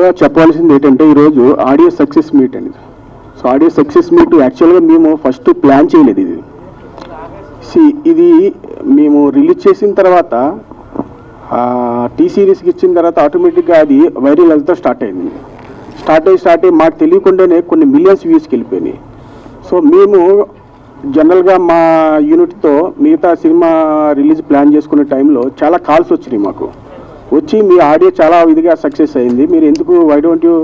చెప్పాల్సింది ఏంటంటే ఈరోజు ఆడియో సక్సెస్ మీట్ అండి సో ఆడియో సక్సెస్ మీట్ యాక్చువల్గా మేము ఫస్ట్ ప్లాన్ చేయలేదు ఇది సి ఇది మేము రిలీజ్ చేసిన తర్వాత టీ సిరీస్కి ఇచ్చిన తర్వాత ఆటోమేటిక్గా అది వైరల్ వెళ్తా స్టార్ట్ అయింది స్టార్ట్ అయ్యి స్టార్ట్ అయ్యి మాకు తెలియకుండానే కొన్ని మిలియన్స్ వ్యూస్కి వెళ్ళిపోయినాయి సో మేము జనరల్గా మా యూనిట్తో మిగతా సినిమా రిలీజ్ ప్లాన్ చేసుకునే టైంలో చాలా కాల్స్ వచ్చినాయి మాకు వచ్చి మీ ఆడియో చాలా ఇదిగా సక్సెస్ అయింది మీరు ఎందుకు why don't you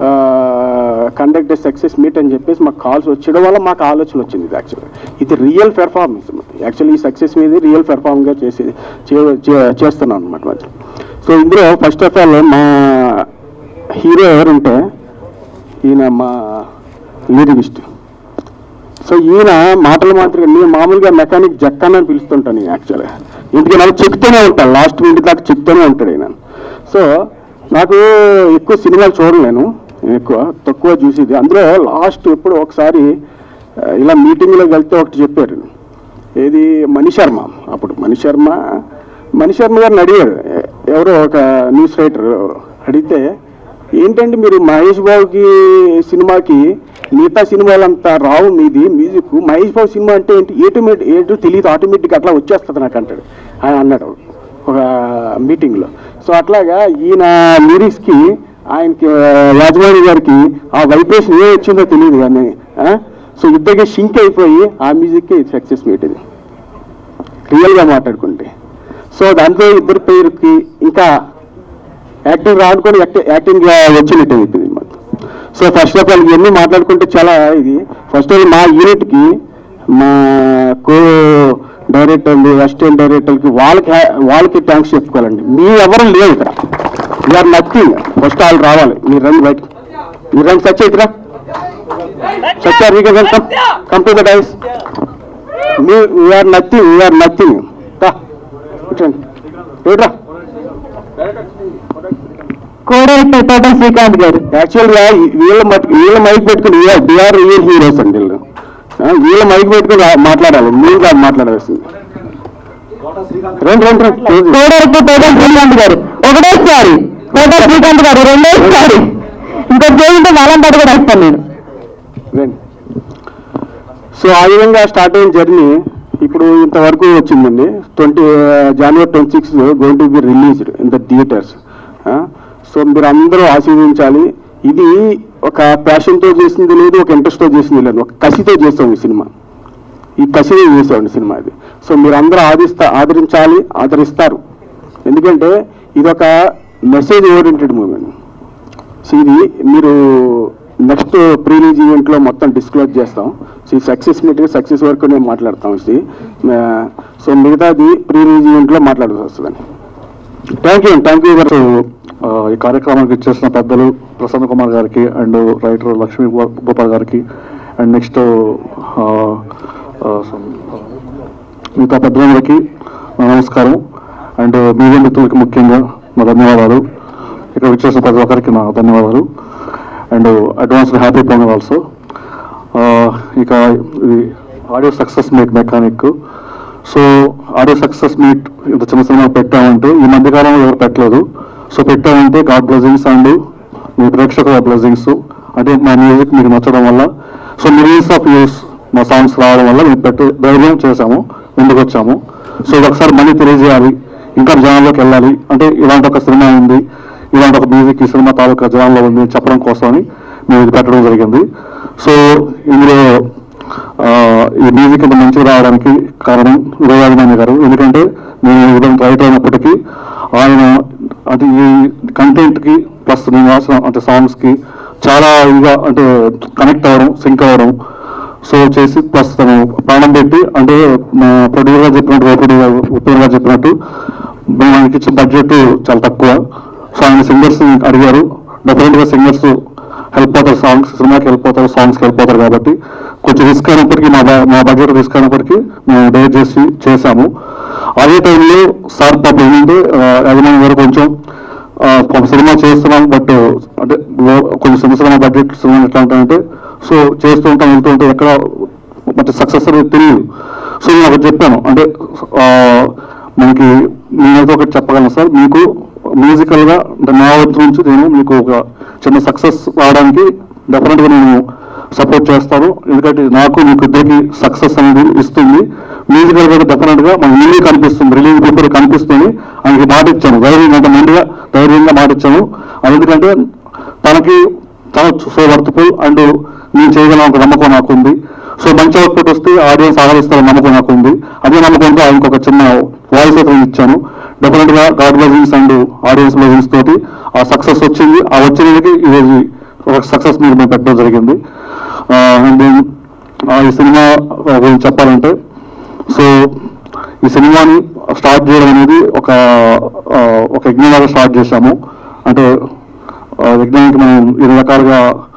conduct success meet అని చెప్పేసి మాకు కాల్స్ వచ్చడం వల్ల మాకు ఆలోచన వచ్చింది ఇది యాక్చువల్గా ఇది రియల్ పెర్ఫార్మెన్స్ యాక్చువల్లీ ఈ సక్సెస్ మీద రియల్ పెర్ఫార్మ్గా చేసి చే- చే- చేస్తున్నాం అనమాట మరి సో ఇందులో ఫస్ట్ ఆఫ్ ఆల్ మా హీరో ఎవరుంటే ఈయన మా లిరిగిస్ట్ సో ఈయన మాటలు మాత్రం నేను మామూలుగా మెకానిక్ జక్కన్ అని పిలుస్తుంటాను నేను యాక్చువల్గా ఇంటికి నాకు చెప్తూనే ఉంటాను లాస్ట్ మినిట్ దాకా చెప్తూనే ఉంటాడు ఈయన సో నాకు ఎక్కువ సినిమాలు చూడలేను నేను ఎక్కువ తక్కువ చూసేది అందులో లాస్ట్ ఎప్పుడు ఒకసారి ఆ, ఇలా మీటింగ్లోకి వెళ్తే ఒకటి చెప్పారు ఏది మణి శర్మ అప్పుడు మణి శర్మ మణి శర్మ గారిని అడిగారు ఎ- ఎవరో ఒక న్యూస్ రైటర్ అడిగితే ఏంటంటే మీరు మహేష్ బాబుకి సినిమాకి మిగతా సినిమాలంతా రావు మీది మ్యూజిక్ మహేష్ బాబు సినిమా అంటే ఏంటి ఏటోమేటిక్ ఏంటో తెలియదు ఆటోమేటిక్ అట్లా వచ్చేస్తుంది నాకు అంటాడు ఆయన అన్నాడు ఒక మీటింగ్లో సో అట్లాగా ఈయన లిరిక్స్కి ఆయనకి ఆ, యాజమాని గారికి ఆ వైబ్రేషన్ ఏ వచ్చిందో తెలియదు కానీ ఆ? సో ఇద్దరికి షింక్ అయిపోయి ఆ మ్యూజిక్కి సక్సెస్ మీట్ ఇది రియల్గా మాట్లాడుకుంటే సో దాంతో ఇద్దరు పేరుకి ఇంకా యాక్టింగ్ రానుకొని యాక్టింగ్ వచ్చినట్టు అయిపోయింది మాకు సో ఫస్ట్ ఆఫ్ ఆల్ ఇవన్నీ మాట్లాడుకుంటే చాలా ఇది ఫస్ట్ ఆఫ్ ఆల్ మా యూనిట్కి మా కో డైరెక్టర్లు అసిస్టెంట్ డైరెక్టర్కి వాళ్ళకి హ్యా- వాళ్ళకి థ్యాంక్స్ చెప్పుకోవాలండి మీ ఎవరు లేవు ఇక్కడ యూఆర్ నథింగ్ ఫస్ట్ వాళ్ళు రావాలి మీరు రండి బయట మీరు రండి సత్య ఇక్కడ Satya we can come come to the dais మీ వీఆర్ నథింగ్ వీఆర్ నథింగ్ రా కోడైరెక్టర్ తోట శ్రీకాంత్ గారు యాక్చువల్గా వీళ్ళ మట్టుకు వీళ్ళ మైక్ పెట్టుకుని బిఆర్ రియల్ హీరోస్ అండి వీళ్ళు ఆ, వీళ్ళ మైక్ పెట్టుకుని రా- మాట్లాడాలి మీరు కాదు మాట్లాడాల్సింది రండి రండి రండి కోడైరెక్టర్ తోట శ్రీకాంత్ గారు ఒకటోసారి తోట శ్రీకాంత్ గారు రెండోసారి ఇంకో చేయంటే వాళ్ళని పాటు కూడా వేస్తాను నేను రండి సో ఆ విధంగా స్టార్ట్ అయిన జర్నీ ఇప్పుడు ఇంతవరకు వచ్చిందండి twenty January twenty six going to be released in the theatres so మీరు అందరూ ఆశీర్వదించాలి ఇది ఒక ప్యాషన్తో చేసింది లేదు ఒక ఇంట్రెస్ట్తో చేసింది లేదు ఒక కసితో చేస్తాం ఈ సినిమా ఈ కసితో చేసామండి సినిమా ఇది సో మీరు అందరూ ఆదిస్తా ఆదరించాలి ఆదరిస్తారు ఎందుకంటే ఇది ఒక మెసేజ్ ఓరియంటెడ్ మూవీ సో ఇది మీరు నెక్స్ట్ ప్రీలీజ్ ఈవెంట్లో మొత్తం డిస్క్లోజ్ చేస్తాం సో ఈ సక్సెస్ మీట్ సక్సెస్ వరకు నేను మాట్లాడతాం ఇది సో మిగతాది ప్రీలీజ్ ఈవెంట్లో మాట్లాడాల్సి వస్తుందండి thank you thank you so, ఆ, ఈ కార్యక్రమానికి ఇచ్చేసిన పెద్దలు ప్రసన్న కుమార్ గారికి అండ్ రైటర్ లక్ష్మీ గో- గోపాల్ గారికి అండ్ నెక్స్ట్ ఆ, ఆ, some, ఆ, మిగతా పెద్దలందరికీ నా నమస్కారం అండ్ మీడియా మిత్రులకి ముఖ్యంగా నా ధన్యవాదాలు ఇక్కడ వచ్చేసిన ప్రతి ఒక్కరికి నా ధన్యవాదాలు and advance happy Pongal also ఇక ఇది audio success meet mechanic so audio success meet ఇంత చిన్న సినిమా పెట్టామంటే ఈ మధ్య కాలంలో ఎవరు పెట్టలేదు సో పెట్టామంటే గాడ్ బ్లెజింగ్స్ అండ్ మీ ప్రేక్షకుల బ్లెజింగ్స్ అంటే మా మ్యూజిక్ మీకు నచ్చడం వల్ల సో మిలియన్స్ ఆఫ్ వ్యూస్ మా సాంగ్స్ రావడం వల్ల మేము పెట్టు ధైర్యం చేశాము ముందుకు వచ్చాము సో ఇది ఒకసారి మళ్ళీ తెలియజేయాలి ఇంకా జనాల్లోకి వెళ్ళాలి అంటే ఇలాంటి ఒక సినిమా ఉంది ఇలాంటి ఒక మ్యూజిక్ ఈ సినిమా తాలూకా జనాల్లో ఉంది అని చెప్పడం కోసమని మేము ఇది పెట్టడం జరిగింది సో ఇందులో ఆ, ఈ మ్యూజిక్ ఇంత మంచిగా రావడానికి కారణం ఉదయాభిమాని గారు ఎందుకంటే నేను ఈ విధంగా రైటర్ అయినప్పటికీ ఆయన అంటే ఈ కంటెంట్ కి ప్లస్ నేను రాసిన అంటే సాంగ్స్ కి చాలా ఇదిగా అంటే కనెక్ట్ అవ్వడం సింక్ అవ్వడం సో చేసి ప్లస్ తను ప్రాణం పెట్టి అంటే మా ప్రొడ్యూసర్ గారు చెప్పినట్టు ఓపీడీ గారు ఉత్తమ్ గారు చెప్పినట్టు మనకి ఇచ్చిన బడ్జెట్ చాలా తక్కువ సో ఆయన సింగర్స్ అడిగారు డెఫినెట్ గా సింగర్స్ హెల్ప్ అవుతారు సాంగ్స్ సినిమాకి హెల్ప్ అవుతారు సాంగ్స్ కి హెల్ప్ అవుతారు కాబట్టి కొంచెం రిస్క్ అయినప్పటికీ మా బ- మా బడ్జెట్ రిస్క్ అయినప్పటికీ మేము డేర్ చేసి చేశాము అదే టైంలో సార్ పాప ఏంటంటే యజమాని గారు కొంచెం ఆ, ఒక సినిమా చేస్తున్నాం బట్ అంటే లో- కొంచెం చిన్న సినిమా బడ్జెట్ సినిమా ఎట్లా ఉంటాయంటే సో చేస్తూ ఉంటాం వెళ్తూ ఉంటాం ఎక్కడ మంచి సక్సెస్ అనేది తెలియదు సో నేను ఒకటి చెప్పాను అంటే ఆ, మనకి నేనైతే ఒకటి చెప్పగలను సార్ మీకు మ్యూజికల్ గా అంటే నా వంతు నుంచి నేను మీకు ఒక చిన్న సక్సెస్ రావడానికి డెఫినెట్ గా నేను సపోర్ట్ చేస్తాను ఎందుకంటే నాకు మీకు ఇద్దరికి సక్సెస్ అనేది ఇస్తుంది మ్యూజికల్ గా డెఫినెట్ గా మన ఇల్లు కనిపిస్తుంది రిలీజ్ బిఫోర్ కనిపిస్తుంది ఆయనకి మాట ఇచ్చాను ధైర్యంగా అంటే ముందుగా ధైర్యంగా మాట ఇచ్చాను అది ఎందుకంటే తనకి తన సో వర్త్ఫుల్ అండ్ నేను చేయగలను ఒక నమ్మకం నాకు ఉంది సో మంచి అవుట్పుట్ వస్తే ఆడియన్స్ ఆదరిస్తారని నమ్మకం నాకు ఉంది అదే నమ్మకంతో ఆయనకు ఒక చిన్న వాయిస్ అయితే నేను ఇచ్చాను డెఫినెట్ గా god blessings and audience blessings తోటి ఆ సక్సెస్ వచ్చింది ఆ వచ్చినది ఈరోజు ఒక సక్సెస్ మీరు మేము పెట్టడం జరిగింది అండ్ ఈ సినిమా గురించి చెప్పాలంటే సో ఈ సినిమాని స్టార్ట్ చేయడం అనేది ఒక ఆ, ఒక యజ్ఞంలాగా స్టార్ట్ చేశాము అంటే ఆ, యజ్ఞానికి మనం ఇరు రకాలుగా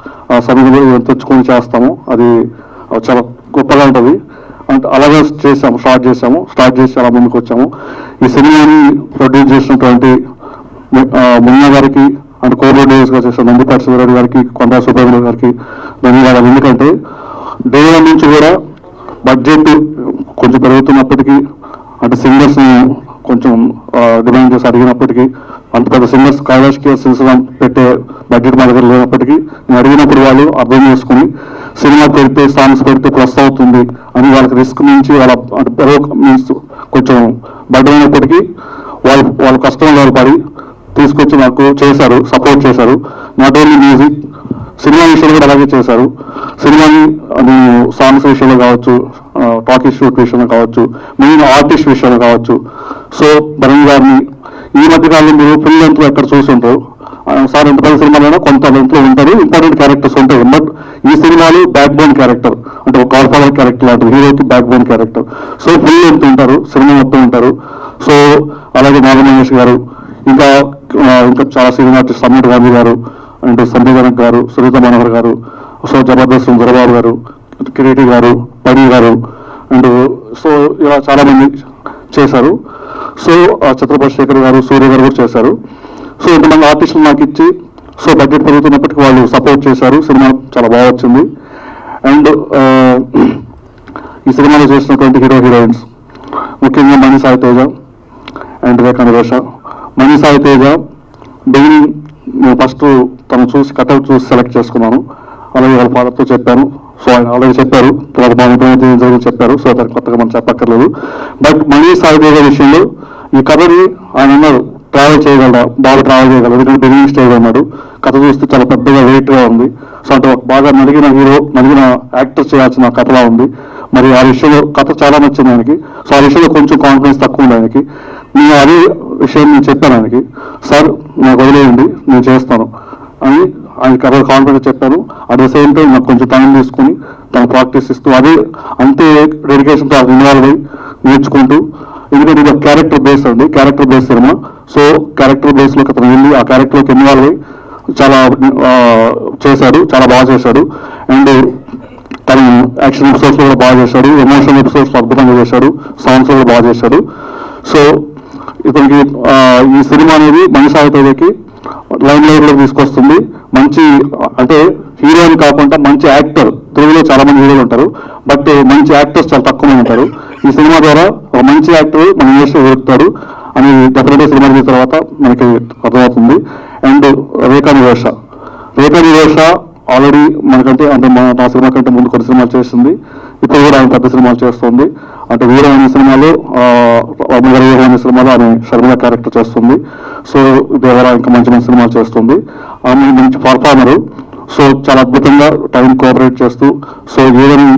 సమయం తెచ్చుకొని చేస్తాము అది ఆ, చాలా గొప్పగా ఉంటుంది అంటే అలాగే చేసాము స్టార్ట్ చేసాము స్టార్ట్ చేసి అలా ముందుకు వచ్చాము ఈ సినిమాని ప్రొడ్యూస్ చేసినటువంటి ము- ఆ, మున్నా గారికి అండ్ కో ప్రొడ్యూసర్ గా చేసిన నందిపాటి శివరెడ్డి గారికి కొండా సుబ్రహ్మణ్యం గారికి ధన్యవాదాలు ఎందుకంటే డే వన్ నుంచి కూడా బడ్జెట్ కొంచెం పెరుగుతున్నప్పటికీ అంటే సింగర్స్ కొంచెం డిమాండ్ చేసి అడిగినప్పటికీ అంత పెద్ద సింగర్స్ కైలాష్ కే సిల్సిలం పెట్టే బడ్జెట్ మా దగ్గర లేనప్పటికీ నేను అడిగినప్పుడు వాళ్ళు అర్థం చేసుకుని సినిమా పెడితే సాంగ్స్ పెడితే ప్లస్ అవుతుంది అని వాళ్ళకి రిస్క్ నుంచి వాళ్ళ అంటే మీన్స్ కొంచెం బడ్డ అయినప్పటికీ వాళ్ళు వాళ్ళ కష్టం వాళ్ళు పడి తీసుకొచ్చి నాకు చేశారు సపోర్ట్ చేశారు నాట్ ఓన్లీ మ్యూజిక్ సినిమా విషయంలో కూడా అలాగే చేశారు సినిమాని నేను సాంగ్స్ విషయంలో కావచ్చు టాకీ షూట్ విషయంలో కావచ్చు మెయిన్ ఆర్టిస్ట్ విషయంలో కావచ్చు సో భరణ్ గారిని ఈ మధ్య కాలంలో మీరు ఫుల్ లెంత్ లో ఎక్కడ చూసి ఉంటారు ఆ, సార్ ఎంత పెద్ద సినిమాలైనా కొంత లెంత్ లో ఉంటారు ఇంపార్టెంట్ క్యారెక్టర్స్ ఉంటాయి బట్ ఈ సినిమాలో బ్యాక్ బోన్ క్యారెక్టర్ అంటే ఒక గాడ్ ఫాదర్ క్యారెక్టర్ లాంటి హీరోకి backbone character so full length ఉంటారు సినిమా మొత్తం ఉంటారు సో అలాగే నాగమహేష్ గారు ఇంకా ఆ, ఇంకా చాలా సినిమా ఆర్టిస్ట్ సమ్మట్ గాంధీ గారు అండ్ సంజయ్ జనక్ గారు సునీత మనోహర్ గారు సో జబర్దస్త్ సుందరబాబు గారు కిరీటి గారు పడి గారు అండ్ సో ఇలా చాలా మంది చేశారు సో ఆ ఛత్రపతి శేఖర్ గారు సూర్య గారు కూడా చేశారు సో ఇంతమంది ఆర్టిస్టులు నాకు ఇచ్చి సో బడ్జెట్ పెరుగుతున్నప్పటికీ వాళ్ళు సపోర్ట్ చేశారు సినిమా చాలా బాగా వచ్చింది అండ్ ఈ సినిమాలో చేసినటువంటి హీరో హీరోయిన్స్ ముఖ్యంగా మణి సాయి తేజ అండ్ రేఖా నివేష మణి సాయి తేజ బిగినింగ్ నేను ఫస్ట్ తను చూసి కట్అవుట్ చూసి సెలెక్ట్ చేసుకున్నాను అలాగే వాళ్ళ ఫాదర్తో చెప్పాను సో ఆయన ఆల్రెడీ చెప్పారు తర్వాత మా ముఖ్యమంత్రి జరిగి చెప్పారు సో దానికి కొత్తగా మనం చెప్పక్కర్లేదు బట్ మణి సాయి తేజ విషయంలో ఈ కథని ఆయన అన్నారు ట్రావెల్ చేయగలరా బాగా ట్రావెల్ చేయగలరు ఎందుకంటే బిగినింగ్ స్టేజ్ అన్నాడు కథ చూస్తే చాలా పెద్దగా వెయిట్ గా ఉంది సో అంటే ఒక బాగా నలిగిన హీరో నలిగిన యాక్టర్ చేయాల్సిన కథలా ఉంది మరి ఆ విషయంలో కథ చాలా నచ్చింది ఆయనకి సో ఆ విషయంలో కొంచెం కాన్ఫిడెన్స్ తక్కువ ఉంది ఆయనకి నేను అదే విషయం నేను చెప్పాను ఆయనకి సార్ నాకు వదిలేయండి నేను చేస్తాను అని ఆయన కథ కాన్ఫిడెన్స్ చెప్పాను అట్ ద సేమ్ టైం నాకు కొంచెం టైం తీసుకుని తన ప్రాక్టీస్ ఇస్తూ అదే అంతే డెడికేషన్తో ఇన్వాల్వ్ అయ్యి నేర్చుకుంటూ ఎందుకంటే ఇది క్యారెక్టర్ బేస్ అండి క్యారెక్టర్ బేస్ సినిమా సో క్యారెక్టర్ బేస్ లోకి అతను వెళ్ళి ఆ క్యారెక్టర్ లోకి ఇన్వాల్వ్ అయ్యి చాలా ఆ, చేశాడు చాలా బాగా చేశాడు అండ్ తను యాక్షన్ ఎపిసోడ్స్ లో కూడా బాగా చేశాడు ఎమోషనల్ ఎపిసోడ్స్ లో అద్భుతంగా చేశాడు సాంగ్స్ కూడా బాగా చేశాడు సో ఇతనికి ఆ, ఈ సినిమా అనేది మనిషి ఆగితేకి లైన్ లైన్ లో తీసుకొస్తుంది మంచి అంటే హీరోయిన్ కాకుండా మంచి యాక్టర్ తెలుగులో చాలా మంది హీరోలు ఉంటారు బట్ మంచి యాక్టర్స్ చాలా తక్కువ మంది ఉంటారు ఈ సినిమా ద్వారా ఒక మంచి యాక్టర్ మన ఇండస్ట్రీ దొరుకుతాడు అని డెఫినెట్ గా సినిమా చూసిన తర్వాత మనకి అర్థమవుతుంది అండ్ రేఖా నివేష రేఖా నివేష ఆల్రెడీ మనకంటే అంటే మా నా సినిమా కంటే ముందు కొన్ని సినిమాలు చేస్తుంది ఇప్పుడు కూడా ఆమె పెద్ద సినిమాలు చేస్తుంది అంటే వీర అనే సినిమాలో అమ్మగారు అనే సినిమాలో ఆమె షర్మిల క్యారెక్టర్ చేస్తుంది సో దేవరా ఇంకా మంచి మంచి సినిమాలు చేస్తుంది ఆమె మంచి పర్ఫార్మరు సో చాలా అద్భుతంగా టైం కోఆపరేట్ చేస్తూ సో ఈవెన్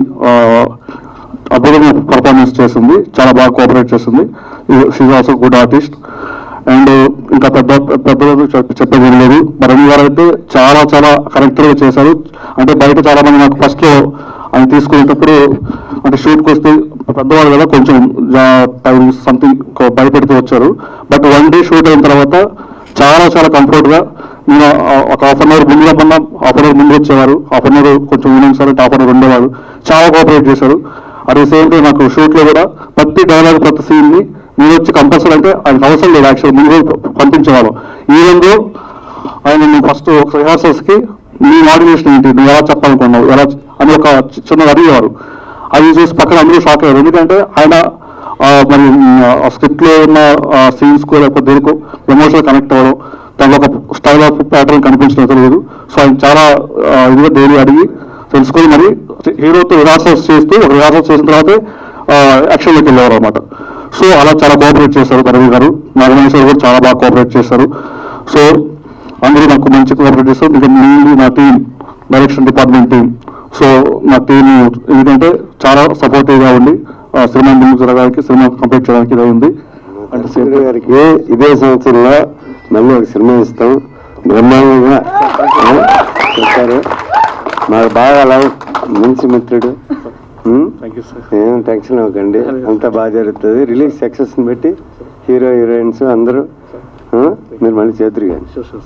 అద్భుతంగా పర్ఫార్మెన్స్ చేసింది చాలా బాగా కోఆపరేట్ చేసింది she's also good artist and ఇంకా పెద్ద పెద్దలు చెప్- చెప్పేది ఏం లేదు మరణి గారు అయితే చాలా చాలా కరెక్ట్ గా చేశారు అంటే బయట చాలా మంది నాకు ఫస్ట్ లో ఆయన తీసుకునేటప్పుడు అంటే షూట్ కి వస్తే పెద్దవాళ్ళు కదా కొంచెం టైం సంథింగ్ భయపెడుతూ వచ్చారు బట్ వన్ డే షూట్ అయిన తర్వాత చాలా చాలా కంఫర్ట్ గా నేను ఆ- ఒక హాఫ్ అన్ అవర్ ముందు రమ్మన్నా హాఫ్ అన్ అవర్ ముందు వచ్చేవారు హాఫ్ అన్ అవర్ కొంచెం evening sir half an hour ఉండేవారు చాలా కోఆపరేట్ చేశారు అదే సేమ్ టైం నాకు షూట్ లో కూడా ప్రతి డైలాగ్ ప్రతి సీన్ ని మీరు వచ్చి కంపల్సరీ అంటే ఆయనకు అవసరం లేదు యాక్చువల్ ముందు పంపించేవాళ్ళం ఈవెన్ దో ఆయన నేను ఫస్ట్ రిహార్సల్స్ కి నీ మాడ్యులేషన్ ఏంటి నువ్వు ఎలా చెప్పాలనుకున్నావు ఎలా అని ఒక చి- చిన్నది అడిగేవారు అది చూసి పక్కన అందరూ షాక్ అయ్యారు ఎందుకంటే ఆయన ఆ, మరి ఆ స్క్రిప్ట్ లో ఉన్న సీన్స్ కు లేకపోతే దేనికో ఎమోషనల్ కనెక్ట్ అవ్వడం దానిలో ఒక స్టైల్ ఆఫ్ ప్యాటర్న్ కనిపించడం లేదు సో ఆయన చాలా ఆ, ఇదిగా డైలీ అడిగి తెలుసుకొని మరి హీరోతో రిహార్సల్స్ చేస్తూ ఒక రిహార్సల్స్ చేసిన తర్వాతే యాక్షన్లోకి వెళ్ళేవారు అనమాట సో అలా చాలా కోఆపరేట్ చేశారు రవి గారు నాగమేశ్వర్ గారు చాలా బాగా కోఆపరేట్ చేశారు సో అందరూ నాకు మంచి కోఆపరేట్ చేస్తారు ఇంకా మెయిన్లీ నా team direction department team so నా టీం ఎందుకంటే చాలా సపోర్టివ్గా ఉండి ఆ సినిమా ముందుకు జరగడానికి సినిమా కంప్లీట్ చేయడానికి ఇది ఉంది అంటే సేమ్ చంద్ర గారికి ఇదే సంవత్సరంలో మళ్ళీ ఒక సినిమా ఇస్తాం బ్రహ్మాండంగా ఆ, చెప్పారు మాకు బాగా లవ్ మంచి మిత్రుడు ఉం? థ్యాంక్ యూ సార్ ఏం టెన్షన్ అవ్వకండి అంతా బాగా జరుగుతుంది రిలీజ్ సక్సెస్ని బట్టి హీరో హీరోయిన్స్ అందరూ ఆ, మీరు మళ్ళీ చేతురు కానీ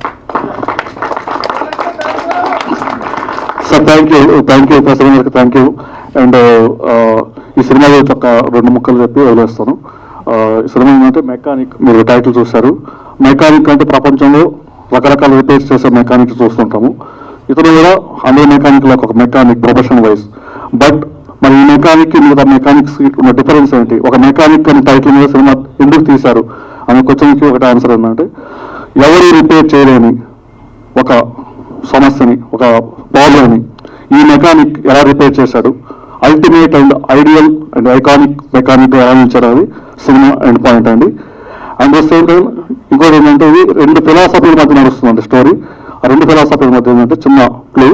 sir thank you thank you Prasanna garu thank you and ఈ సినిమా గురించి ఒక రెండు ముక్కలు చెప్పి వదిలేస్తాను ఆ, ఈ సినిమా ఏంటంటే మెకానిక్ మీరు టైటిల్ చూశారు మెకానిక్ అంటే ప్రపంచంలో రకరకాల రిపేర్స్ చేసే మెకానిక్ చూస్తుంటాము ఇతను కూడా అన్ని మెకానిక్ లాగా ఒక మెకానిక్ ప్రొఫెషన్ వైజ్ బట్ మరి ఈ మెకానిక్ మిగతా మెకానిక్స్ ఉన్న డిఫరెన్స్ ఏంటి ఒక మెకానిక్ అనే టైటిల్ మీద సినిమా ఎందుకు తీశారు అనే క్వశ్చన్కి ఒకటి ఆన్సర్ ఏంటంటే ఎవరు రిపేర్ చేయలేని ఒక సమస్యని ఒక ప్రాబ్లమ్ని ఈ మెకానిక్ ఎలా రిపేర్ చేశాడు ultimate and ideal and iconic mechanic ఎలా నిలిచాడు అది సినిమా ఎండ్ పాయింట్ అండి అండ్ సేమ్ టైం ఇంకోటి ఏంటంటే ఇది రెండు ఫిలాసఫీల మధ్య నడుస్తుందండి స్టోరీ ఆ రెండు ఫిలాసఫీల మధ్య ఏంటంటే చిన్న క్లూ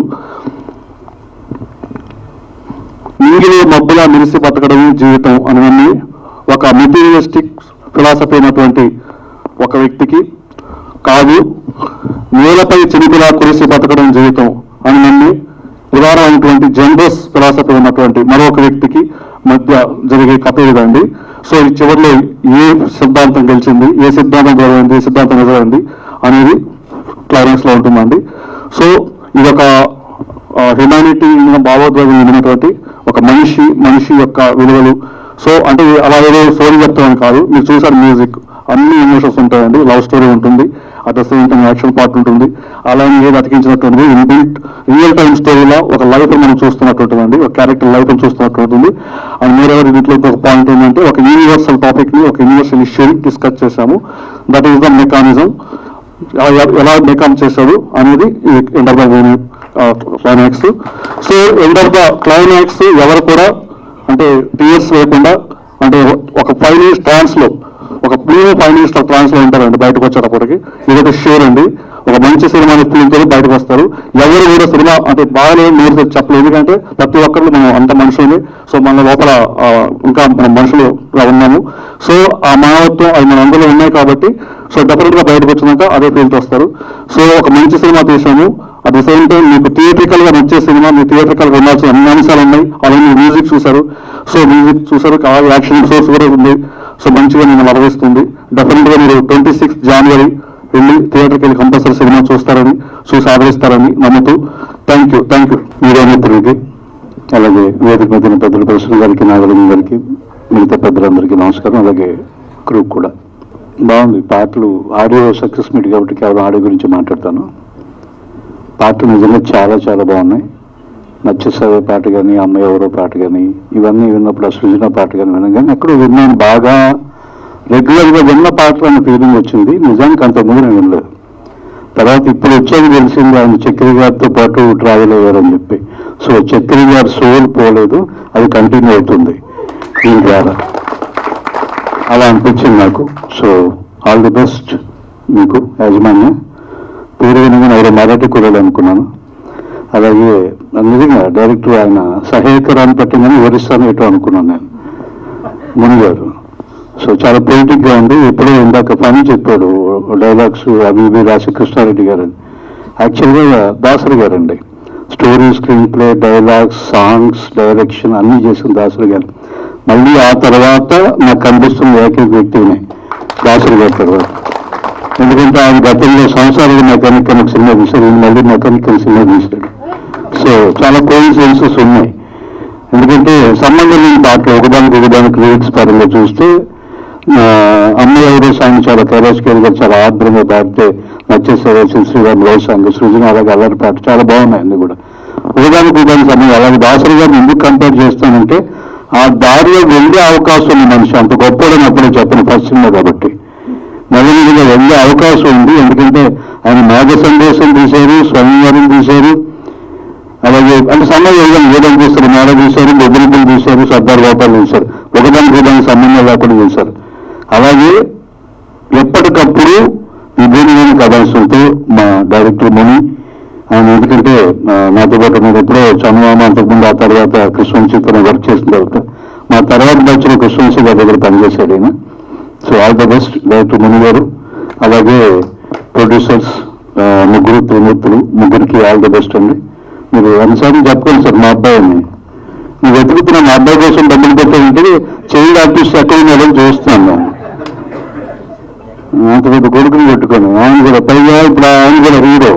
నీగిలో మబ్బులా మెరిసి బతకడమే జీవితం అనేది ఒక మెటీరియలిస్టిక్ ఫిలాసఫీ అయినటువంటి ఒక వ్యక్తికి కాదు నేలపై చినుకులా కురిసి బతకడం జీవితం అని నమ్మి ఉదాహరణటువంటి జనరస్ ఫిలాసఫీ ఉన్నటువంటి మరొక వ్యక్తికి మధ్య జరిగే కథ ఇదండి సో ఈ చివరిలో ఏ సిద్ధాంతం గెలిచింది ఏ సిద్ధాంతం గెలవండి ఏ సిద్ధాంతం నిజమైంది అనేది క్లైమాక్స్ లో ఉంటుందండి సో ఇది ఒక హ్యుమానిటీ భావోద్వేగం ఉన్నటువంటి ఒక మనిషి మనిషి యొక్క విలువలు సో అంటే అలా ఏదో స్టోరీ చెప్తామని కాదు మీరు చూసారు మ్యూజిక్ అన్ని ఎమోషన్స్ ఉంటాయండి లవ్ స్టోరీ ఉంటుంది at the same time action part ఉంటుంది అలానే ఏది అతికించినటువంటి ఇన్బిల్ట్ రియల్ టైమ్ స్టోరీలో ఒక లైఫ్ మనం చూస్తున్నట్టుంటుందండి ఒక క్యారెక్టర్ లైఫ్ చూస్తున్నట్టు ఉంటుంది అండ్ మీరెవరు దీంట్లో ఇంకొక పాయింట్ ఏంటంటే ఒక యూనివర్సల్ టాపిక్ ని ఒక యూనివర్సల్ ఇష్యూని డిస్కస్ చేశాము దట్ ఈస్ ద మెకానిజం ఎలా- ఎలా మేకప్ చేశాడు అనేది end of the climax so end of the climax ఎవరు కూడా అంటే టీఎస్ లేకుండా అంటే ఒక ఫైవ్ మినిట్స్ ట్రాన్స్ లో ఒక మినిమం ఫైవ్ మినిట్స్ ట్రాన్స్ లో ఉంటారండి బయటకు వచ్చేటప్పటికి ఇదొక షూర్ అండి ఒక మంచి సినిమా ఫిల్మ్తో బయటకు వస్తారు ఎవరు కూడా సినిమా అంటే బాగాలేదు మీరు చెప్పలేదు ఎందుకంటే ప్రతి ఒక్కరు మనం అంత మనుషులు సో మన లోపల ఆ, ఇంకా మనం మనుషులు ఉన్నాము సో ఆ మానవత్వం అది మన అందులో ఉన్నాయి కాబట్టి సో డెఫినెట్ గా బయటకు వచ్చినాక అదే ఫీల్కి వస్తారు సో ఒక మంచి సినిమా తీసాము అట్ ద సేమ్ టైం మీకు థియేట్రికల్ గా నచ్చే సినిమా మీ థియేట్రికల్ గా ఉండాల్సిన అన్ని అంశాలు ఉన్నాయి అలాగే మ్యూజిక్ చూసారు సో మ్యూజిక్ చూసారు అలాగే యాక్షన్ సోర్స్ కూడా ఉంది సో మంచిగా మిమ్మల్ని అలరిస్తుంది డెఫినెట్ గా మీరు ట్వంటీ సిక్స్ జనవరి వెళ్ళి థియేటర్కి వెళ్ళి కంపల్సరీ సినిమా చూస్తారని చూసి ఆదరిస్తారని నమ్ముతూ thank you thank you media మిత్రులకి అలాగే వేదిక మీద ఉన్న పెద్దల ప్రశ్న గారికి నాగలింగ గారికి మిగతా పెద్దలందరికీ నమస్కారం అలాగే క్రూ కూడా బాగుంది పాటలు ఆడియో సక్సెస్ మీట్ కాబట్టి కేవలం ఆడియో గురించి మాట్లాడతాను పాటలు నిజంగా చాలా చాలా బాగున్నాయి నచ్చేసే పాట కానీ అమ్మ ఎవరో పాట కానీ ఇవన్నీ విన్నప్పుడు ఆ సృజన పాట కానీ విన్నాం కానీ ఎక్కడో విన్నాను బాగా రెగ్యులర్గా విన్న పాటలు అనే ఫీలింగ్ వచ్చింది నిజానికి అంతకుముందు నేను వినలేదు తర్వాత ఇప్పుడు వచ్చేది తెలిసింది ఆయన చక్రి గారితో పాటు ట్రావెల్ అయ్యారని చెప్పి సో చక్రి గారి సోల్ పోలేదు అది కంటిన్యూ అవుతుంది దీని ద్వారా అలా అనిపించింది నాకు సో ఆల్ ది బెస్ట్ మీకు యాజమాన్యం పేరు వినగానే ఎవరో మరాఠీ కూడా అనుకున్నాను అలాగే నిజంగా డైరెక్టర్ ఆయన సహాయకరాన్ని పట్టిందని ఒరిస్సాను ఎటో అనుకున్నాను నేను మునిగారు సో చాలా పొలిటిక్ గా ఉంది ఎప్పుడో ఇందాక పని చెప్పాడు డైలాగ్స్ అవి ఇవి రాసి కృష్ణారెడ్డి గారు యాక్చువల్గా దాసరి గారండి story screenplay dialogues songs direction అన్ని చేసిన దాసరి గారు మళ్ళీ ఆ తర్వాత నాకు కనిపిస్తున్న ఏకైక వ్యక్తినే దాసరి గారి తర్వాత ఎందుకంటే ఆయన గతంలో సంవత్సరాలు మెకానిక్ అని ఒక సినిమా తీశాడు ఈయన మళ్ళీ మెకానిక్ అని సినిమా తీశాడు సో చాలా కోయిన్సిడెన్సెస్ ఉన్నాయి ఎందుకంటే సంబంధం లేని పాటలు ఒకదానికి ఒకదానికి లిరిక్స్ పరంగా చూస్తే ఆ, అమ్మ ఎవరో సాంగ్ చాలా కైలాష్ కేర్ గారు చాలా ఆర్ద్రంగా పాడితే నచ్చేసారు శ్రీరామ్ లవ్ సాంగ్ సృజన అలాగే అల్లరి పాట చాలా బాగున్నాయి అన్ని కూడా ఒకదానికి ఒకదానికి సంబంధం అలాగే దాసరి గారిని ఎందుకు కంపేర్ చేస్తానంటే ఆ దారిలో వెళ్ళే అవకాశం ఉంది మనిషి అంత గొప్పడని అప్పుడే చెప్పను ఫస్ట్ సినిమా కాబట్టి మెల్లమెల్లిగా వెళ్ళే అవకాశం ఉంది ఎందుకంటే ఆయన మేఘ సందేశం తీశారు స్వామివారం తీశారు అలాగే అంటే సమయం ఏదైనా ఏదైనా తీశారు మేడ తీశారు బొబ్బిలిపల్లి తీశారు సర్దార్ గోపాల్ తీశారు ఒకదానికి దానికి సంబంధం లేకుండా తీశారు అలాగే ఎప్పటికప్పుడు విభిన్నమైన కథాంశంతో మా డైరెక్టర్ ముని ఆయన ఎందుకంటే ఆ, నాతో పాటు నేను ఎప్పుడో చందమామ అంతకుముందు ఆ తర్వాత కృష్ణవంశీతో వర్క్ చేసిన తర్వాత మా తర్వాత బ్యాచ్లో కృష్ణవంశీ గారి దగ్గర పనిచేశాడు ఆయన so all the best director Muni garu అలాగే ప్రొడ్యూసర్స్ ముగ్గురు త్రిమూర్తులు ముగ్గురికి ఆల్ ద బెస్ట్ అండి మీరు అన్నిసార్లు చెప్పుకోండి సార్ మా అబ్బాయిని నువ్వు వెతుకుతున్న మా అబ్బాయి కోసం డబ్బులు పెట్టాలంటే చైల్డ్ ఆర్టిస్ట్ ఎక్కడ ఉన్నాడని చూస్తున్నాను నేను అంత పెద్ద కొడుకుని పెట్టుకొని ఆయన కూడా పైగా ఇప్పుడు ఆయన కూడా హీరో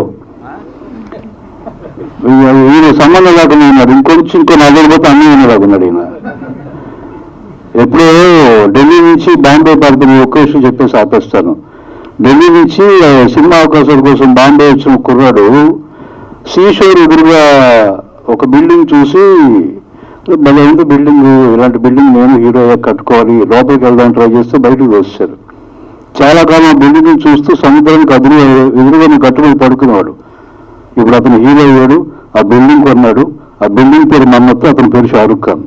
హీరో సంబంధం లేకుండా ఉన్నాడు ఇంకొంచెం ఇంకో నలుగురు పోతే అన్ని ఉన్నాడు ఈయన ఎప్పుడో ఢిల్లీ నుంచి బాంబే పడుతుంది ఒక్క విషయం చెప్పేసి ఆపేస్తాను ఢిల్లీ నుంచి ఆ, సినిమా అవకాశాల కోసం బాంబే వచ్చిన కుర్రాడు సీషోర్ ఎదురుగా ఒక బిల్డింగ్ చూసి భలే ఉంది బిల్డింగ్ ఇలాంటి బిల్డింగ్ నేను హీరో కట్టుకోవాలి లోపలికి వెళ్దాం ట్రై చేస్తే బయటకు వచ్చారు చాలా కాలం ఆ బిల్డింగ్ చూస్తూ సముద్రానికి అదురు ఎదురుగా కట్టుబడి పడుకునేవాడు ఇప్పుడు అతను హీరో అయ్యాడు ఆ బిల్డింగ్ కొన్నాడు ఆ బిల్డింగ్ పేరు మన్నత్తు అతని పేరు షారుఖ్ ఖాన్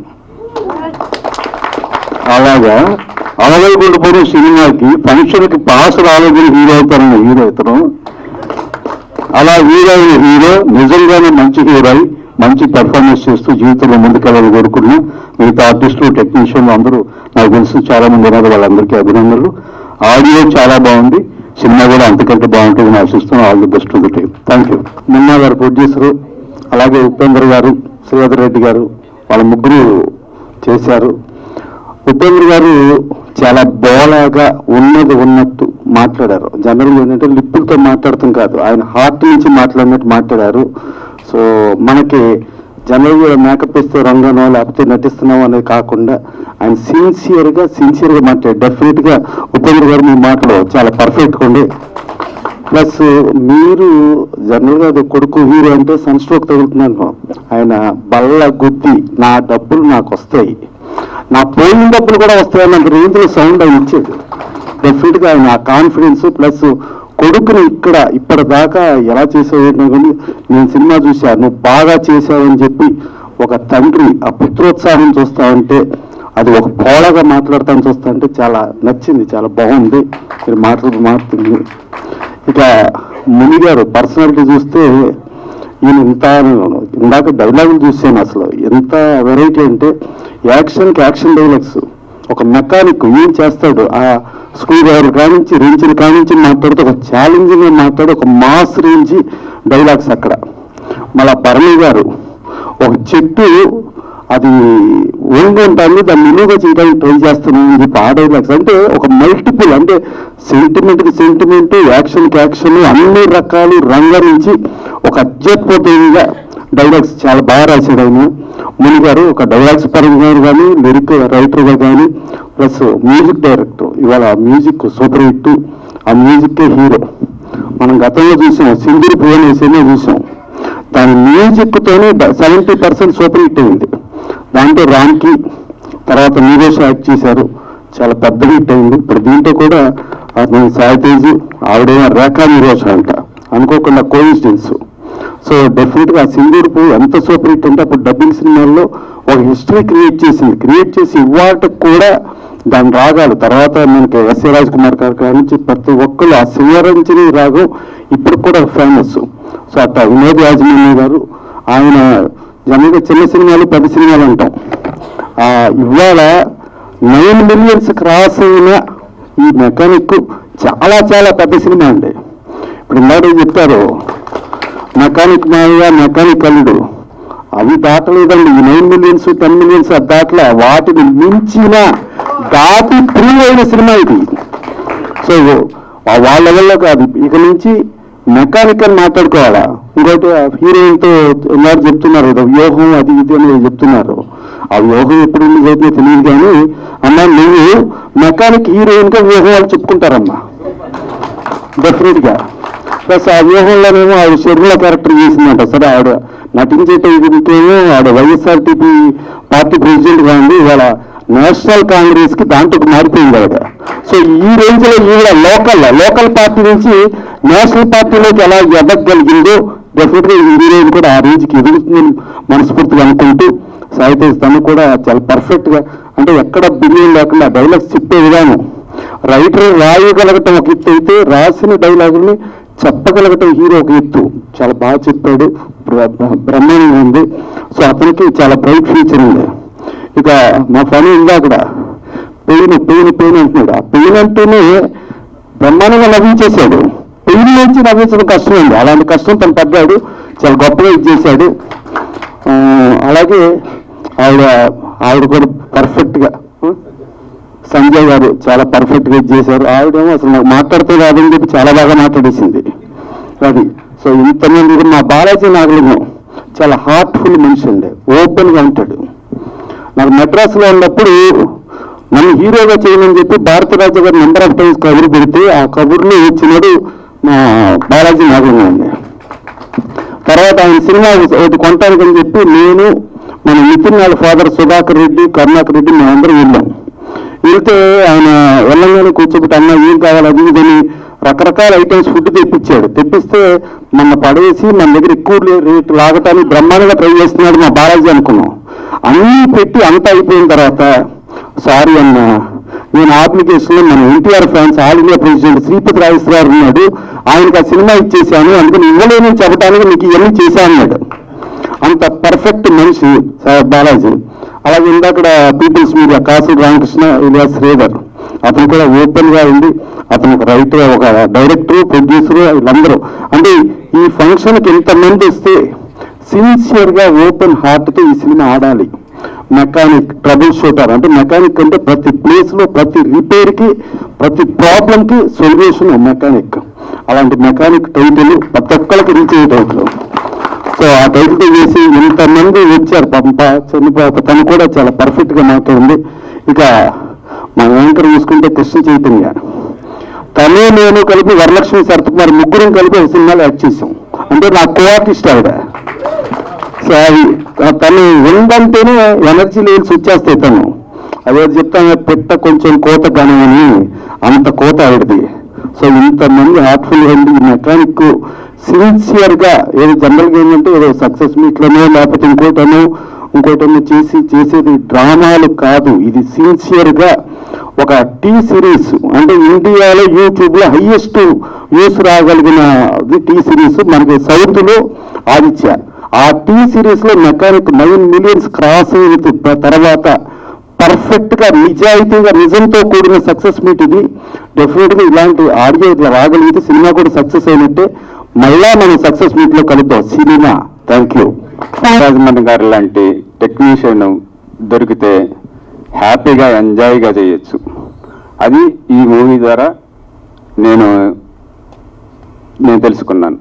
అలాగా అలవైకుండిపోయిన సినిమాకి ఫంక్షన్కి పాస్ రాలేదని హీరో అవుతారన్న హీరో ఇతను అలా హీరో అయిన హీరో నిజంగానే మంచి హీరో అయి మంచి పెర్ఫార్మెన్స్ చేస్తూ జీవితంలో ముందుకెళ్ళాలని కోరుకున్నా మిగతా ఆర్టిస్టులు టెక్నీషియన్లు అందరూ నాకు తెలిసి చాలా మంది ఉన్నారు వాళ్ళందరికీ అభినందనలు ఆడియో చాలా బాగుంది సినిమా కూడా అంతకంటే బాగుంటుందని ఆశిస్తున్నాను all the best to the team thank you Munna garu producer అలాగే ఉపేంద్ర గారు శ్రీధర్ రెడ్డి గారు వాళ్ళ ముగ్గురు చేశారు ఉపేంద్ర గారు చాలా బోలాగా ఉన్నది ఉన్నట్టు మాట్లాడారు జనరల్ ఏంటంటే లిప్పులతో మాట్లాడటం కాదు ఆయన హార్ట్ నుంచి మాట్లాడినట్టు మాట్లాడారు సో మనకి జనరల్ గా మేకప్ ఇస్తే రంగనో లేకపోతే నటిస్తున్నాం అనేది కాకుండా ఆయన సిన్సియర్ గా సిన్సియర్ గా మాట్లాడారు డెఫినెట్ గా ఉపేంద్ర గారు మీ మాటలు చాలా పర్ఫెక్ట్ గా ఉండే ప్లస్ మీరు జనరల్ గా అది కొడుకు హీరో అంటే సన్ స్ట్రోక్ తగులుతున్నాను ఆయన బల్ల గుద్ది నా డబ్బులు నాకు వస్తాయి నా పోయిన డబ్బులు కూడా వస్తాయన్నంత రేంజ్ లో సౌండ్ ఆయన ఇచ్చేది డెఫినెట్ గా ఆయన కాన్ఫిడెన్స్ ప్లస్ కొడుకుని ఇక్కడ ఇప్పటిదాకా ఎలా చేసావు కానీ నేను సినిమా చూసా నువ్వు బాగా చేసావని చెప్పి ఒక తండ్రి ఆ పుత్రోత్సాహం చూస్తా ఉంటే అది ఒక పోలగా మాట్లాడతాను చూస్తా ఉంటే చాలా నచ్చింది చాలా బాగుంది మీరు మాటలు మారుతుంది ఇక ముని గారు పర్సనాలిటీ చూస్తే ఈయన ఇంత ఇందాక డైలాగులు చూసాను అసలు ఎంత వెరైటీ అంటే యాక్షన్కి యాక్షన్ డైలాగ్స్ ఒక మెకానిక్ ఏం చేస్తాడు ఆ స్క్రూ డ్రైవర్ కానించి రేంజిని కానించి మాట్లాడుతూ ఒక ఛాలెంజింగ్ మాట్లాడు ఒక మాస్ రేంజ్ డైలాగ్స్ అక్కడ మళ్ళా భరణి గారు ఒక చెట్టు అది ఒంగి ఉంటుంది దాన్ని నిలువుగా చేయడానికి ట్రై చేస్తున్నాను అని చెప్పి ఆ డైలాగ్స్ అంటే ఒక మల్టిపుల్ అంటే సెంటిమెంట్ కి సెంటిమెంట్ యాక్షన్ కి యాక్షన్ అన్ని రకాలు రంగరించి ఒక అత్యద్భుతంగా డైలాగ్స్ చాలా బాగా రాశాడు ఆయన ముని గారు ఒక డైలాగ్స్ పరంగా కానీ లిరిక్ రైటర్గా కానీ ప్లస్ మ్యూజిక్ డైరెక్టర్ ఇవాళ మ్యూజిక్ సూపర్ హిట్ ఆ మ్యూజిక్కే హీరో మనం గతంలో చూసాం సింధూరి పువ్వు అనే సినిమా చూసాం దాని మ్యూజిక్ తోనే సెవెంటీ పర్సెంట్ సూపర్ హిట్ అయింది దాంట్లో రామ్కి తర్వాత నీరేష్ యాక్ట్ చేశారు చాలా పెద్ద హిట్ అయింది ఇప్పుడు దీంట్లో కూడా ఆ నేను సాయితేజ్ ఆవిడేమో రేఖా నీరోష్ అంట అనుకోకుండా కోయిన్సిడెన్స్ సో డెఫినెట్ గా సింగూర్ పువ్వు ఎంత సూపర్ హిట్ అంటే అప్పుడు డబ్బింగ్ సినిమాల్లో ఒక హిస్టరీ క్రియేట్ చేసింది క్రియేట్ చేసి ఇవాటికి కూడా దాని రాగాలు తర్వాత మనకి ఎస్ఏ రాజ్ కుమార్ గారి కాడి నుంచి ప్రతి ఒక్కళ్ళు ఆ శివరంజని రాగం ఇప్పుడు కూడా ఫేమస్ సో అట్లా వినోద్ యాజమాన్య గారు ఆయన జనరల్గా చిన్న సినిమాలు పెద్ద సినిమాలు అంటాం ఆ ఇవాళ నైన్ మిలియన్స్ క్రాస్ అయిన ఈ మెకానిక్ చాలా చాలా పెద్ద సినిమా అండి ఇప్పుడు ఇందాక చెప్పారు మెకానిక్ మాయ మెకానిక్ అల్లుడు అవి దాటలేదండి ఈ నైన్ మిలియన్స్ టెన్ మిలియన్స్ అది దాటలే వాటిని మించిన దాటి ప్రూవ్ అయిన సినిమా ఇది సో ఆ వాళ్ళ వల్ల కాదు ఇక నుంచి మెకానిక్ అని మాట్లాడుకోవాలా ఇంకోటి హీరోయిన్ తో ఉన్నారు చెప్తున్నారు ఏదో వ్యూహం అది ఇది అని చెప్తున్నారు ఆ వ్యూహం ఎప్పుడు రిలీజ్ అవుతుందో తెలియదు కానీ అమ్మా నువ్వు మెకానిక్ హీరోయిన్ గా వ్యూహం వాళ్ళు చెప్పుకుంటారమ్మా డెఫినెట్ గా ప్లస్ ఆ వ్యూహంలోనేమో ఆవిడ షర్మిల క్యారెక్టర్ చేసిందంట సరే ఆవిడ నటించేటేమో ఆవిడ వైఎస్ఆర్టీపీ పార్టీ ప్రెసిడెంట్ గా ఉంది ఇవాళ నేషనల్ కాంగ్రెస్ కి దాంట్లో మారిపోయింది ఆవిడ సో ఈ రేంజ్ లో ఈవిడ లోకల్ లోకల్ పార్టీ నుంచి నేషనల్ పార్టీలోకి ఎలా ఎదగగలిగిందో డెఫినెట్ గా ఈ రోజు కూడా ఆ రేంజ్ కి ఎదుగుతుందని మనస్ఫూర్తిగా అనుకుంటూ సాయితేజ్ తను కూడా చాలా పర్ఫెక్ట్ గా అంటే ఎక్కడ బిల్లింగ్ లేకుండా డైలాగ్స్ చెప్పే విధానం రైటర్ రాయగలగటం ఒక ఎత్తు అయితే రాసిన డైలాగుల్ని చెప్పగలగటం హీరో ఒక ఎత్తు చాలా బాగా చెప్పాడు బ్ర- బ్ర- బ్రహ్మాండంగా ఉంది సో అతనికి చాలా బ్రైట్ ఫ్యూచర్ ఉంది ఇక మా పని ఉందా అక్కడ పెయిన్ పెయిన్ పెయిన్ అంటున్నాడు ఆ పెయిన్ అంటూనే బ్రహ్మాండంగా నవ్వించేశాడు పెయిన్ నుంచి నవ్వించడం కష్టం ఉంది అలాంటి కష్టం తను పడ్డాడు చాలా గొప్పగా ఇచ్చేశాడు ఆ, అలాగే ఆవిడ ఆవిడ కూడా పర్ఫెక్ట్ గా ఆ, సంజయ్ గారు చాలా పర్ఫెక్ట్ గా చేశారు ఆవిడేమో అసలు నాకు మాట్లాడితే రాదని చెప్పి చాలా బాగా మాట్లాడేసింది అది సో ఇంతమంది మా బాలాజీ నాగలింగం చాలా హార్ట్ఫుల్ మనిషి అండి ఓపెన్ గా ఉంటాడు నాకు మెడ్రాస్లో ఉన్నప్పుడు నన్ను హీరోగా చేయమని చెప్పి భారతరాజు గారు నెంబర్ ఆఫ్ టైమ్స్ కబురు పెడితే ఆ కబుర్లో వచ్చినాడు మా బాలాజీ నాగలింగం అండి తర్వాత ఆయన సినిమా ఒకటి కొంటానికని చెప్పి నేను మన నితిన్ వాళ్ళ ఫాదర్ సుధాకర్ రెడ్డి కరుణాకర్ రెడ్డి మేమందరం వెళ్ళాం వెళ్తే ఆయన వెళ్ళంగానే కూర్చోబెట్టి అన్న ఏం కావాలి అది ఇదని రకరకాల ఐటమ్స్ ఫుడ్ తెప్పించాడు తెప్పిస్తే మన పడేసి మన దగ్గర ఎక్కువ రేటు లాగటానికి బ్రహ్మాండంగా ట్రై చేస్తున్నాడు మా బాలాజీ అనుకున్నాం అన్నీ పెట్టి అంతా అయిపోయిన తర్వాత సారీ అన్న నేను అప్లికేషన్ లో మన NTR fans all India president Sripati Rajeshwara garu ఉన్నాడు ఆయనకి ఆ సినిమా ఇచ్చేసాను అందుకని ఇవ్వలేని చెప్పడానికి మీకు ఇవన్నీ చేశాను అన్నాడు అంత పర్ఫెక్ట్ మనిషి సార్ బాలాజీ అలాగే ఇందాక పీపుల్స్ మీడియా కాసు రామకృష్ణ ఇలియా శ్రీధర్ అతను కూడా ఓపెన్ గా ఉంది అతను ఒక రైటర్ ఒక డైరెక్టర్ ప్రొడ్యూసర్ వీళ్ళందరూ అంటే ఈ ఫంక్షన్ కి ఎంతమంది వస్తే సిన్సియర్ గా ఓపెన్ హార్ట్ తో ఈ సినిమా ఆడాలి మెకానిక్ ట్రబుల్ షూటర్ అంటే మెకానిక్ అంటే ప్రతి ప్లేస్ లో ప్రతి రిపేర్ కి ప్రతి ప్రాబ్లం కి సొల్యూషన్ మెకానిక్ అలాంటి మెకానిక్ టైటిల్ ప్రతి ఒక్కరికి రీచ్ అయ్యే టైటిల్ సో ఆ టైటిల్ తో చేసి ఇంతమంది వచ్చారు పంప చంద్రబాబు తను కూడా చాలా పర్ఫెక్ట్ గా మాట్లాడింది ఇక మన యాంకర్ చూసుకుంటే కృష్ణ చైతన్య తనే నేను కలిపి వరలక్ష్మి శరత్కుమార్ ముగ్గురం కలిపి ఒక సినిమాలో యాక్ట్ చేసాం అంటే నా కో ఆర్టిస్ట్ ఆవిడ సో అది తను ఉందంటేనే ఎనర్జీ లెవెల్స్ వచ్చేస్తాయి తను అదే చెప్తాను పెట్ట కొంచెం కోత కనమని అంత కోత ఆవిడది సో ఇంతమంది హార్ట్ఫుల్ అండి ఈ మెకానిక్ సిన్సియర్ గా ఏదో జనరల్ గా ఏంటంటే ఏదో సక్సెస్ మీట్లనో లేకపోతే ఇంకోటనో ఇంకోటనో చేసి చేసేది డ్రామాలు కాదు ఇది సిన్సియర్ గా ఒక టీ సిరీస్ అంటే ఇండియాలో యూట్యూబ్ లో హైయెస్ట్ వ్యూస్ రాగలిగిన టీ సిరీస్ మనకి సౌత్ లో ఆదిత్య ఆ టీ సిరీస్ లో మెకానిక్ నైన్ మిలియన్స్ క్రాస్ అయిన తర్వాత పర్ఫెక్ట్ గా నిజాయితీగా నిజంతో కూడిన సక్సెస్ మీట్ ఇది డెఫినెట్ గా ఇలాంటి ఆడియో ఇట్లా రాగలిగితే సినిమా కూడా సక్సెస్ అయినట్టే మళ్ళా మనం సక్సెస్ మీట్ లో కలుద్దాం సినిమా థ్యాంక్ యూ రాజమండ్రి గారు లాంటి టెక్నీషియన్ దొరికితే హ్యాపీగా ఎంజాయ్గా చేయొచ్చు అది ఈ మూవీ ద్వారా నేను నేను తెలుసుకున్నాను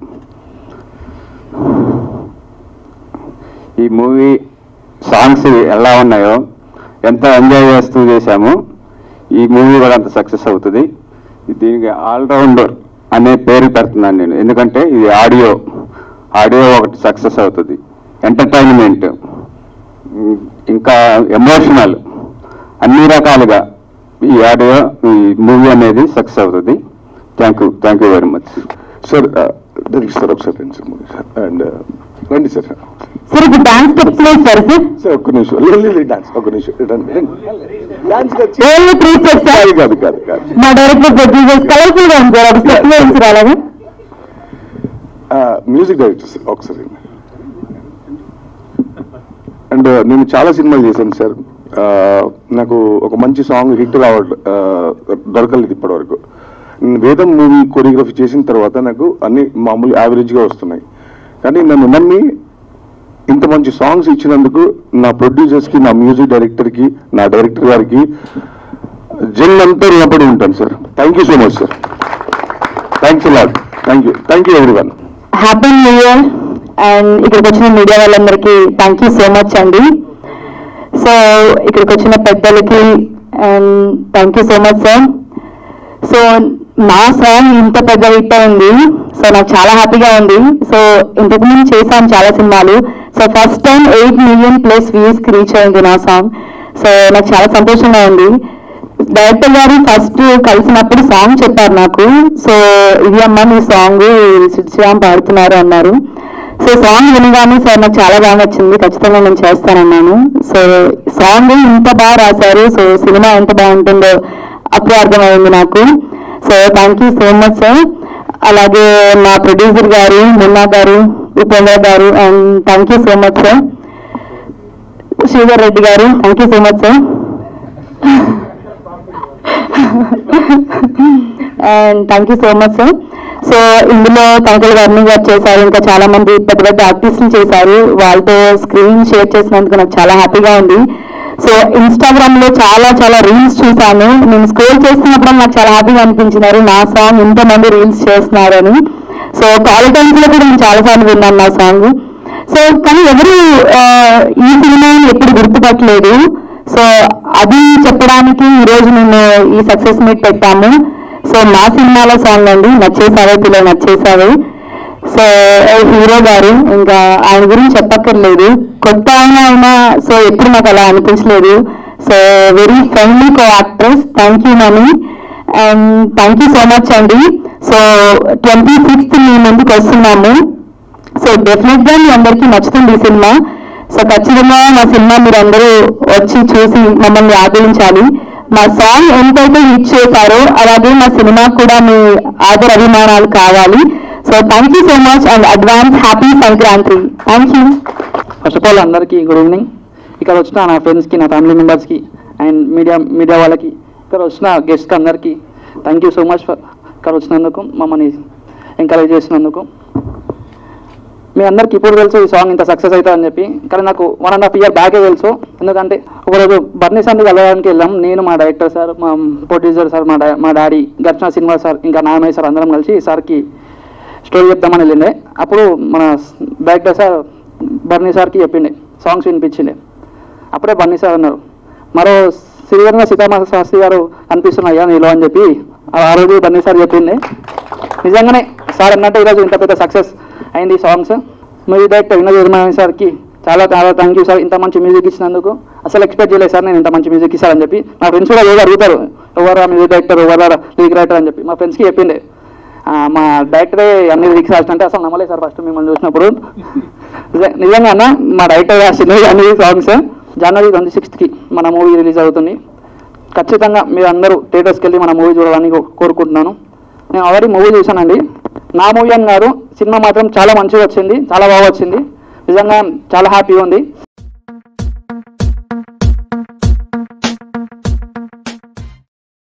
ఈ మూవీ సాంగ్స్ ఎలా ఉన్నాయో ఎంత ఎంజాయ్ చేస్తూ చేశామో ఈ మూవీ కూడా అంత సక్సెస్ అవుతుంది దీనికి ఆల్రౌండర్ అనే పేరు పెడుతున్నాను నేను ఎందుకంటే ఇది ఆడియో ఆడియో ఒకటి సక్సెస్ అవుతుంది ఎంటర్టైన్మెంట్ ఇంకా ఎమోషనల్ అన్ని రకాలుగా ఈ ఆడియో ఈ మూవీ అనేది సక్సెస్ అవుతుంది thank you thank you very much sir direct sir ఒకసారి రండి సార్ మూవీ సార్ అండ్ రండి సార్ సార్ ఇప్పుడు డాన్స్ స్టెప్స్ లేదు సార్ సార్ సార్ ఒక్క నిమిషం లేదు డాన్స్ ఒక్క నిమిషం రండి రండి dance only three steps sir కాదు కాదు కాదు మా డైరెక్టర్ ప్రొడ్యూసర్స్ కలర్ఫుల్ గా ఉంది సార్ ఒక స్టెప్ వేయించారు అలాగే మ్యూజిక్ డైరెక్టర్ సార్ ఒకసారి అండ్ నేను చాలా సినిమాలు చేశాను సార్ ఆ, నాకు ఒక మంచి సాంగ్ హిట్ రావ ఆ, దొరకలేదు ఇప్పటివరకు నేను వేదం మూవీ కొరియోగ్రఫీ చేసిన తర్వాత నాకు అన్ని మామూలు యావరేజ్గా వస్తున్నాయి కానీ నన్ను నమ్మి ఇంత మంచి సాంగ్స్ ఇచ్చినందుకు నా ప్రొడ్యూసర్స్కి నా మ్యూజిక్ డైరెక్టర్కి నా డైరెక్టర్ గారికి జన్మంతా రుణపడి ఉంటాను sir thank you so much sir thanks లాడ్ thank you thank you everyone happy new year and ఇక్కడికి వచ్చిన మీడియా వాళ్ళందరికీ థ్యాంక్ యూ సో మచ్ అండి సో ఇక్కడికి వచ్చిన పెద్దలకి and thank you so much sir so నా సాంగ్ ఇంత పెద్ద హిట్ అయింది సో నాకు చాలా హ్యాపీగా ఉంది సో ఇంతకు ముందు చేశాను చాలా సినిమాలు so first time eight million plus views కి రీచ్ అయింది నా సాంగ్ సో నాకు చాలా సంతోషంగా ఉంది డైరెక్టర్ గారు ఫస్ట్ కలిసినప్పుడు సాంగ్ చెప్పారు నాకు సో ఇది అమ్మ మీ సాంగ్ శ్రీరామ్ పాడుతున్నారు అన్నారు సో సాంగ్ వినగానే సార్ నాకు చాలా బాగా నచ్చింది ఖచ్చితంగా నేను చేస్తానన్నాను సో సాంగ్ ఇంత బాగా రాశారు సో సినిమా ఎంత బాగుంటుందో అప్పుడు అర్థమైంది నాకు so thank you so much sir అలాగే మా producer garu Munna garu Upendra garu and thank you so much sir Sridhar Reddy garu thank you so much sir and thank you so much sir so ఇందులో కంకల వర్ణి గారు చేశారు ఇంకా చాలా మంది పెద్ద పెద్ద ఆర్టిస్టులు చేశారు వాళ్ళతో స్క్రీన్ షేర్ చేసినందుకు నాకు చాలా హ్యాపీగా ఉంది సో ఇన్స్టాగ్రామ్ లో చాలా చాలా రీల్స్ చూసాను నేను స్క్రోల్ చేస్తున్నప్పుడు నాకు చాలా హ్యాపీగా అనిపించినారు నా సాంగ్ ఇంతమంది రీల్స్ చేస్తున్నారని సో కాలేజ్ టైమ్స్ లో కూడా నేను చాలా సార్లు విన్నాను నా సాంగ్ సో కానీ ఎవరు ఆ, ఈ సినిమాని ఎప్పుడు గుర్తుపట్టలేదు సో అది చెప్పడానికి ఈ రోజు మేము ఈ సక్సెస్ మీట్ పెట్టాము సో మా సినిమాలో సాంగ్ అండి నచ్చేసావే పిల్ల నచ్చేసావే సో హీరో గారు ఇంకా ఆయన గురించి చెప్పక్కర్లేదు కొత్త ఆయన అయినా సో ఎప్పుడు నాకు అలా అనిపించలేదు so very friendly co actress thank you Mani and thank you so much అండి సో ట్వంటీ సిక్స్త్ మీ ముందుకు వస్తున్నాము సో డెఫినెట్ గా మీ అందరికీ నచ్చుతుంది ఈ సినిమా సో ఖచ్చితంగా మా సినిమా మీరు అందరూ వచ్చి చూసి మమ్మల్ని ఆదరించాలి మా సాంగ్ ఎంతైతే హిట్ చేశారో అలాగే మా సినిమా కూడా మీ ఆదర అభిమానాలు కావాలి so thank you so much and advance happy Sankranti thank you first of all అందరికీ గుడ్ ఈవినింగ్ ఇక్కడ వచ్చిన నా ఫ్రెండ్స్కి నా ఫ్యామిలీ మెంబర్స్కి అండ్ మీడియా మీడియా వాళ్ళకి ఇక్కడ వచ్చిన గెస్ట్కి అందరికీ thank you so much for ఇక్కడ వచ్చినందుకు మమ్మల్ని ఎంకరేజ్ చేసినందుకు మీ అందరికీ ఇప్పుడు తెలుసు ఈ సాంగ్ ఇంత సక్సెస్ అవుతుందని చెప్పి కానీ నాకు వన్ అండ్ హాఫ్ ఇయర్ బ్యాకే తెలుసు ఎందుకంటే ఒకరోజు బర్నీ సంది కలవడానికి వెళ్ళాం నేను మా డైరెక్టర్ సార్ మా ప్రొడ్యూసర్ సార్ మా డా- మా డాడీ గర్చన సినిమా సార్ ఇంకా నాగమయ్య సార్ అందరం కలిసి సార్కి స్టోరీ చెప్తామని వెళ్ళిండే అప్పుడు మన డైరెక్టర్ సార్ బర్నీ సార్కి చెప్పిండే సాంగ్స్ వినిపించిండే అప్పుడే బర్నీ సార్ అన్నారు మరో శ్రీవరంగా సీతామా శాస్త్రి గారు అనిపిస్తున్నాయ్యా నీలో అని చెప్పి ఆ ఆ రోజు బర్నీ సార్ చెప్పింది నిజంగానే సార్ అన్నట్టు ఈరోజు ఇంత పెద్ద సక్సెస్ అయింది సాంగ్స్ మ్యూజిక్ డైరెక్టర్ వినోద్ నిర్మాణి సార్కి చాలా చాలా థ్యాంక్ యూ సార్ ఇంత మంచి మ్యూజిక్ ఇచ్చినందుకు అసలు ఎక్స్పెక్ట్ చేయలేదు సార్ నేను ఇంత మంచి మ్యూజిక్ ఇస్తారని చెప్పి మా ఫ్రెండ్స్ కూడా ఏదో అడుగుతారు ఎవరా మ్యూజిక్ డైరెక్టర్ ఎవరా లిరిక్ రైటర్ అని చెప్పి మా ఫ్రెండ్స్కి చెప్పిండే ఆ, మా డైరెక్టరే అన్ని లిరిక్స్ రాసినంటే అసలు నమ్మలేదు సార్ ఫస్ట్ మిమ్మల్ని చూసినప్పుడు నిజ- నిజంగా అన్న మా డైరెక్టర్ రాసిన అన్ని సాంగ్స్ జనవరి ట్వంటీ సిక్స్త్కి మన మూవీ రిలీజ్ అవుతుంది ఖచ్చితంగా మీరు అందరూ థియేటర్స్కి వెళ్ళి మన మూవీ చూడాలని కో- కోరుకుంటున్నాను నేను ఆల్రెడీ మూవీ చూశానండి నా మూవీ అని కాదు సినిమా మాత్రం చాలా మంచిగా వచ్చింది చాలా బాగా వచ్చింది నిజంగా చాలా హ్యాపీగా ఉంది